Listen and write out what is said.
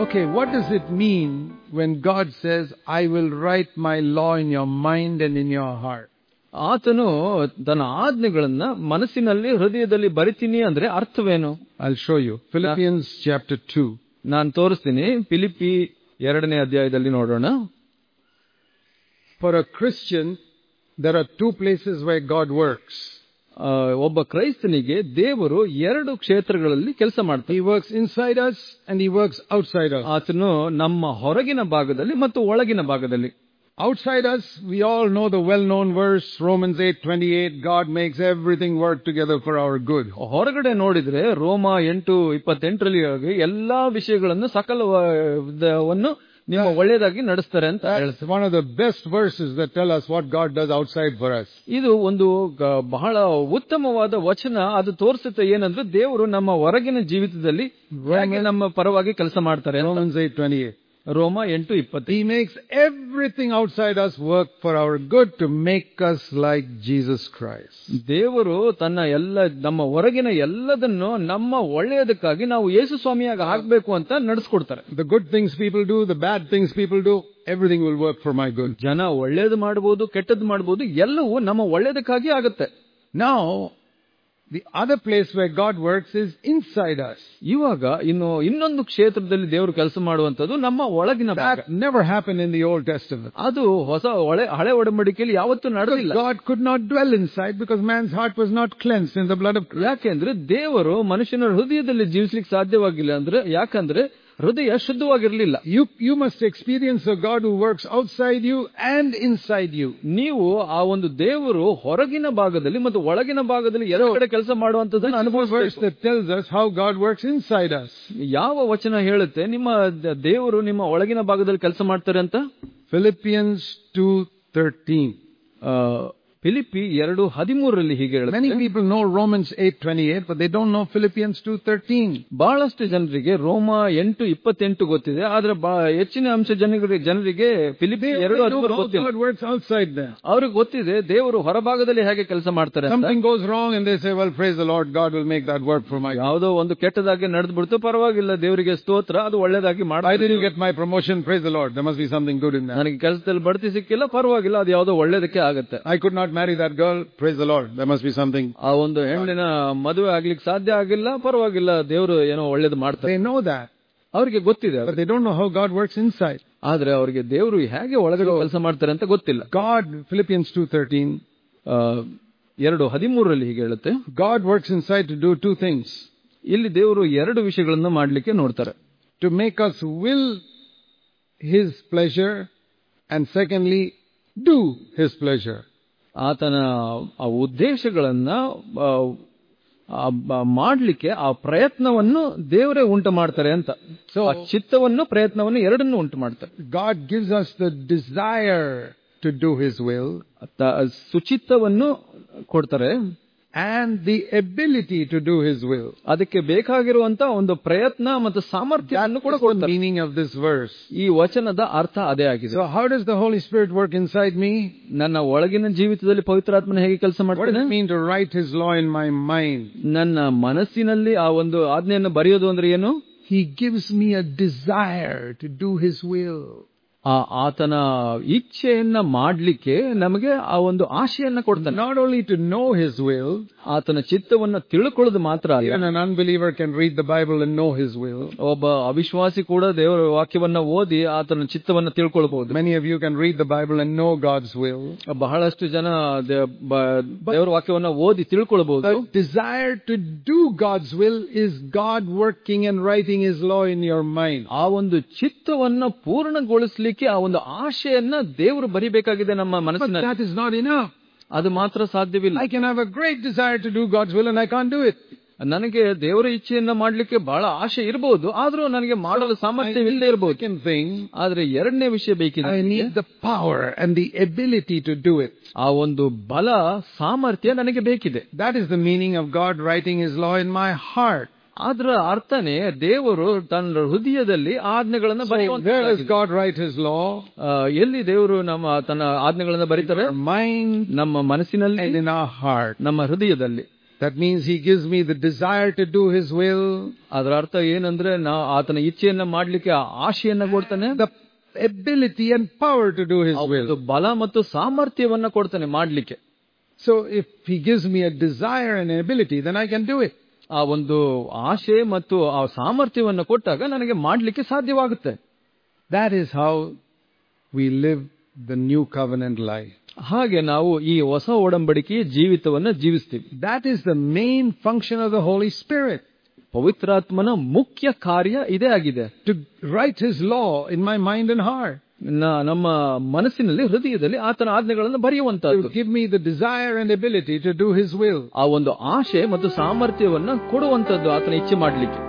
Okay, what does it mean when God says, I will write my law in your mind and in your heart? ಆತನು ತನ್ನ ಆಜ್ಞೆಗಳನ್ನ ಮನಸ್ಸಿನಲ್ಲಿ ಹೃದಯದಲ್ಲಿ ಬರಿತೀನಿ ಅಂದ್ರೆ ಅರ್ಥವೇನು I'll show you. Philippians chapter 2. ನಾನು ತೋರಿಸ್ತೀನಿ ಫಿಲಿಪಿ ಎರಡನೇ ಅಧ್ಯಾಯದಲ್ಲಿ ನೋಡೋಣ For a Christian, there are two places where God works. ಆ, ಒಬ್ಬ ಕ್ರೈಸ್ತನಿಗೆ ದೇವರು ಎರಡು ಕ್ಷೇತ್ರಗಳಲ್ಲಿ ಕೆಲಸ ಮಾಡ್ತಾನೆ He works inside us and he works outside us. ಆತನು ನಮ್ಮ ಹೊರಗಿನ ಭಾಗದಲ್ಲಿ ಮತ್ತು ಒಳಗಿನ ಭಾಗದಲ್ಲಿ Outside us, we all know the well-known verse, Romans 8:28, God makes everything work together for our good. ಹೊರಗಡೆ ನೋಡಿದ್ರೆ ರೋಮ ಎಂಟು ಇಪ್ಪತ್ತೆಂಟರಲ್ಲಿ ಹೇಳಿ ಎಲ್ಲಾ ವಿಷಯಗಳನ್ನು ಸಕಲವನ್ನು ನಿಮ್ಮ ಒಳ್ಳೆಯದಾಗಿ ನಡೆಸ್ತಾರೆ ಅಂತ ಹೇಳ್ತಾರೆ That's one of the best verses that tell us what God does outside for us. ಇದು ಒಂದು ಗ- ಬಹಳ ಉತ್ತಮವಾದ ವಚನ ಅದು ತೋರಿಸುತ್ತೆ ಏನಂದ್ರೆ ದೇವರು ನಮ್ಮ ಹೊರಗಿನ ಜೀವಿತದಲ್ಲಿ ಹೇಗೆ ನಮ್ಮ ಪರವಾಗಿ ಕೆಲಸ ಮಾಡ್ತಾರೆ ಅಂತ. Romans 8:28. ರೋಮ ಎಂಟು ಇಪ್ಪತ್ತು He makes everything outside us work for our good to make us like Jesus Christ. ದೇವರು ತನ್ನ ಎಲ್ಲ ನಮ್ಮ ಹೊರಗಿನ ಎಲ್ಲದನ್ನು ನಮ್ಮ ಒಳ್ಳೆಯದಕ್ಕಾಗಿ ನಾವು ಯೇಸು ಸ್ವಾಮಿಯಾಗಿ ಆಗ್ಬೇಕು ಅಂತ ನಡೆಸ್ಕೊಡ್ತಾರೆ The good things people do, the bad things people do, everything will work for my good. ಜನ ಒಳ್ಳೇದು ಮಾಡಬಹುದು ಕೆಟ್ಟದ್ದು ಮಾಡಬಹುದು ಎಲ್ಲವೂ ನಮ್ಮ ಒಳ್ಳೆಯದಕ್ಕಾಗಿ ಆಗುತ್ತೆ Now, the other place where God works is inside us. ಇವಾಗ ಇನ್ನು ಇನ್ನೊಂದು ಕ್ಷೇತ್ರದಲ್ಲಿ ದೇವರು ಕೆಲಸ ಮಾಡುವಂತದ್ದು ನಮ್ಮ ಒಳಗಿನ ಭಾಗ That never happened in the Old Testament. ಅದು ಹೊಸ ಒಳೆ ಹಳೆ ಒಡಂಬಡಿಕೆಯಲ್ಲಿ ಯಾವತ್ತೂ ನಡೆದಿಲ್ಲ God could not dwell inside because man's heart was not cleansed in the blood of Christ. ಯಾಕೆಂದ್ರೆ ದೇವರು ಮನುಷ್ಯನ ಹೃದಯದಲ್ಲಿ ಜೀವಿಸ್ಲಿಕ್ಕೆ ಸಾಧ್ಯವಾಗಿಲ್ಲ ಅಂದ್ರೆ ಯಾಕಂದ್ರೆ ಹೃದಯ ಶುದ್ಧವಾಗಿರ್ಲಿಲ್ಲ You, you must experience a God who works outside you and inside you. ನೀವು ಆ ಒಂದು ದೇವರು ಹೊರಗಿನ ಭಾಗದಲ್ಲಿ ಮತ್ತು ಒಳಗಿನ ಭಾಗದಲ್ಲಿ ಎರಡು ಕಡೆ ಕೆಲಸ ಮಾಡುವಂತದನ್ನು verse ಅನುಭವಿಸಬೇಕು that tells us how God works inside us. ಯಾವ ವಚನ ಹೇಳುತ್ತೆ ನಿಮ್ಮ ದ- ದೇವರು ನಿಮ್ಮ ಒಳಗಿನ ಭಾಗದಲ್ಲಿ ಕೆಲಸ ಮಾಡ್ತಾರೆ ಅಂತ Philippians 2.13. ಆ, ಫಿಲಿಪಿ ಎರಡು ಹದಿಮೂರರಲ್ಲಿ ಹೀಗೆ Many ಹೇಳುತ್ತೆ people know Romans 8.28, but they don't know Philippians 2.13. ಬಹಳಷ್ಟು ಜನರಿಗೆ ರೋಮ ಎಂಟು ಇಪ್ಪತ್ತೆಂಟು ಗೊತ್ತಿದೆ ಆದ್ರೆ ಬಾ- ಹೆಚ್ಚಿನ ಅಂಶ ಜನರಿಗೆ ಜನರಿಗೆ ಫಿಲಿಪಿ They ಎರಡು know ಹದಿಮೂರು how ಗೊತ್ತಿಲ್ಲ God works outside them. ಅವ್ರಿಗೆ ಗೊತ್ತಿದೆ ದೇವರು ಹೊರಭಾಗದಲ್ಲಿ ಹೇಗೆ ಕೆಲಸ ಮಾಡ್ತಾರೆ ಅಂತ Something goes wrong and they say, well, praise the Lord, God will make that work for my good. ಯಾವುದೋ ಒಂದು ಕೆಟ್ಟದಾಗಿ ನಡೆದು ಬಿಡ್ತು ಪರವಾಗಿಲ್ಲ ದೇವರಿಗೆ ಸ್ತೋತ್ರ ಅದು ಒಳ್ಳೇದಾಗಿ I ಮಾಡಿ didn't get my promotion, praise the Lord. There must be something good in that. ನನಗೆ ಕೆಲಸದಲ್ಲಿ ಬಡ್ತಿ ಸಿಕ್ಕಿಲ್ಲ ಪರವಾಗಿಲ್ಲ ಅದು ಯಾವುದೋ ಒಳ್ಳೇದಕ್ಕೆ ಆಗತ್ತೆ I could not marry that girl, praise the Lord. There must be something. ಆ ಒಂದು ಹೆಣ್ಣಿನ ಮದುವೆ ಆಗ್ಲಿಕ್ಕೆ ಸಾಧ್ಯ ಆಗಿಲ್ಲ ಪರವಾಗಿಲ್ಲ ದೇವರು ಏನೋ ಒಳ್ಳೇದು ಮಾಡ್ತಾರೆ They know that, ಅವ್ರಿಗೆ ಗೊತ್ತಿದೆ but they don't know how God works inside. ಆದ್ರೆ ಅವ್ರಿಗೆ ದೇವರು ಹೇಗೆ ಒಳಗಡೆ ಕೆಲಸ ಮಾಡ್ತಾರೆ ಅಂತ ಗೊತ್ತಿಲ್ಲ God, Philippians 2.13, ಆ, ಎರಡು ಹದಿಮೂರರಲ್ಲಿ ಹೀಗೆ ಹೇಳುತ್ತೆ God works inside to do two things. ಇಲ್ಲಿ ದೇವರು ಎರಡು ವಿಷಯಗಳನ್ನು ಮಾಡ್ಲಿಕ್ಕೆ ನೋಡ್ತಾರೆ To make us will His pleasure and secondly, do His pleasure. ಆತನ ಆ ಉದ್ದೇಶಗಳನ್ನ ಆ, ಆ, ಬ- ಮಾಡ್ಲಿಕ್ಕೆ ಆ ಪ್ರಯತ್ನವನ್ನು ದೇವರೇ ಉಂಟು ಮಾಡ್ತಾರೆ ಅಂತ So- ಆ ಚಿತ್ತವನ್ನು ಪ್ರಯತ್ನವನ್ನು ಎರಡನ್ನು ಉಂಟು ಮಾಡ್ತಾರೆ God gives us the desire to do His will ತ- ಸುಚಿತ್ತವನ್ನು ಕೊಡ್ತಾರೆ and the ability to do His will. ಅದಕ್ಕೆ ಬೇಕಾಗಿರುವಂತ ಒಂದು ಪ್ರಯತ್ನ ಮತ್ತು ಸಾಮರ್ಥ್ಯವನ್ನು ಕೂಡ That's the ಕೊಡ್ತಾರೆ meaning of this verse. ಈ ವಚನದ ಅರ್ಥ ಅದೇ ಆಗಿದೆ So how does the Holy Spirit work inside me? ನನ್ನ ಒಳಗಿನ ಜೀವಿತದಲ್ಲಿ ಪವಿತ್ರಾತ್ಮನ ಹೇಗೆ ಕೆಲಸ What does ಮಾಡ್ತಾನೆ it mean to write His law in my mind? ನನ್ನ ಮನಸ್ಸಿನಲ್ಲಿ ಆ ಒಂದು ಆಜ್ಞೆಯನ್ನು ಬರೆಯೋದು ಅಂದ್ರೆ ಏನು He gives me a desire to do His will. ಆ ಆತನ ಇಚ್ಛೆಯನ್ನ ಮಾಡ್ಲಿಕ್ಕೆ ನಮಗೆ ಆ ಒಂದು ಆಶೆಯನ್ನ ಕೊಡ್ತಾನೆ Not only to know His will, ಆತನ ಚಿತ್ತವನ್ನ ತಿಳ್ಕೊಳ್ಳೋದು ಮಾತ್ರ ಅಲ್ಲ even an unbeliever can read the Bible and know His will. ಒಬ್ಬ ಅವಿಶ್ವಾಸಿ ಕೂಡ ದೇವರ ವಾಕ್ಯವನ್ನ ಓದಿ ಆತನ ಚಿತ್ತವನ್ನ ತಿಳ್ಕೊಳ್ಬಹುದು Many of you can read the Bible and know God's will. ಬಹಳಷ್ಟು ಜನ ದೇ- ಬ- ದೇವರ ವಾಕ್ಯವನ್ನ ಓದಿ ತಿಳ್ಕೊಳ್ಬಹುದು The desire to do God's will is God working and writing His law in your mind. ಆ ಒಂದು ಚಿತ್ತವನ್ನ ಪೂರ್ಣಗೊಳಿಸ್ಲಿಕ್ಕೆ ಆ ಒಂದು ಆಶೆಯನ್ನ ದೇವರು ಬರಿಬೇಕಾಗಿದೆ ನಮ್ಮ But ಮನಸ್ಸಿನಲ್ಲಿ that is not enough. ಅದು ಮಾತ್ರ ಸಾಧ್ಯವಿಲ್ಲ I can have a great desire to do God's will and I can't do it. ನನಗೆ ದೇವರ ಇಚ್ಛೆಯನ್ನ ಮಾಡ್ಲಿಕ್ಕೆ ಬಹಳ ಆಶೆ ಇರಬಹುದು ಆದ್ರೂ ನನಗೆ ಮಾಡಲು ಸಾಮರ್ಥ್ಯವಿಲ್ಲದೆ ಇರಬಹುದು Second thing, ಆದ್ರೆ ಎರಡನೇ ವಿಷಯ ಬೇಕಿದೆ I need the power and the ability to do it. ಆ ಒಂದು ಬಲ ಸಾಮರ್ಥ್ಯ ನನಗೆ ಬೇಕಿದೆ That is the meaning of God writing His law in my heart. ಅದರ ಅರ್ಥನೇ ದೇವರು ತನ್ನ ಹೃದಯದಲ್ಲಿ ಆಜ್ಞೆಗಳನ್ನ So where does ಬರೆಯುವಂತ God write His law? ಎಲ್ಲಿ ದೇವರು ನಮ್ಮ ತನ್ನ ಆಜ್ಞೆಗಳನ್ನ ಬರೀತಾರೆ Our mind ನಮ್ಮ ಮನಸ್ಸಿನಲ್ಲಿ and in our heart. ನಮ್ಮ ಹೃದಯದಲ್ಲಿ That means He gives me the desire to do His will, ಅದರ ಅರ್ಥ ಏನಂದ್ರೆ ನಾ ಆತನ ಇಚ್ಛೆಯನ್ನ ಮಾಡ್ಲಿಕ್ಕೆ ಆ ಆಶೆಯನ್ನ ಕೊಡ್ತಾನೆ the ability and power to do His will. ಒಂದು ಬಲ ಮತ್ತು ಸಾಮರ್ಥ್ಯವನ್ನ ಕೊಡ್ತಾನೆ ಮಾಡ್ಲಿಕ್ಕೆ So if He gives me a desire and an ability, then I can do it. ಆ ಒಂದು ಆಶೆ ಮತ್ತು ಆ ಸಾಮರ್ಥ್ಯವನ್ನ ಕೊಟ್ಟಾಗ ನನಗೆ ಮಾಡ್ಲಿಕ್ಕೆ ಸಾಧ್ಯವಾಗುತ್ತೆ That is how we live the new covenant life. ಹಾಗೆ ನಾವು ಈ ಹೊಸ ಒಡಂಬಡಿಕೆಯ ಜೀವಿತವನ್ನ ಜೀವಿಸ್ತೀವಿ That is the main function of the Holy Spirit. ಪವಿತ್ರಾತ್ಮನ ಮುಖ್ಯ ಕಾರ್ಯ ಇದೇ ಆಗಿದೆ To write His law in my mind and heart. ನ- ನಮ್ಮ ಮನಸ್ಸಿನಲ್ಲಿ ಹೃದಯದಲ್ಲಿ ಆತನ ಆಜ್ಞೆಗಳನ್ನು ಬರೆಯುವಂತಹದ್ದು To give me the desire and ability to do His will. ಆ ಒಂದು ಆಶೆ ಮತ್ತು ಸಾಮರ್ಥ್ಯವನ್ನ ಕೊಡುವಂತದ್ದು ಆತನ ಇಚ್ಛೆ ಮಾಡ್ಲಿಕ್ಕೆ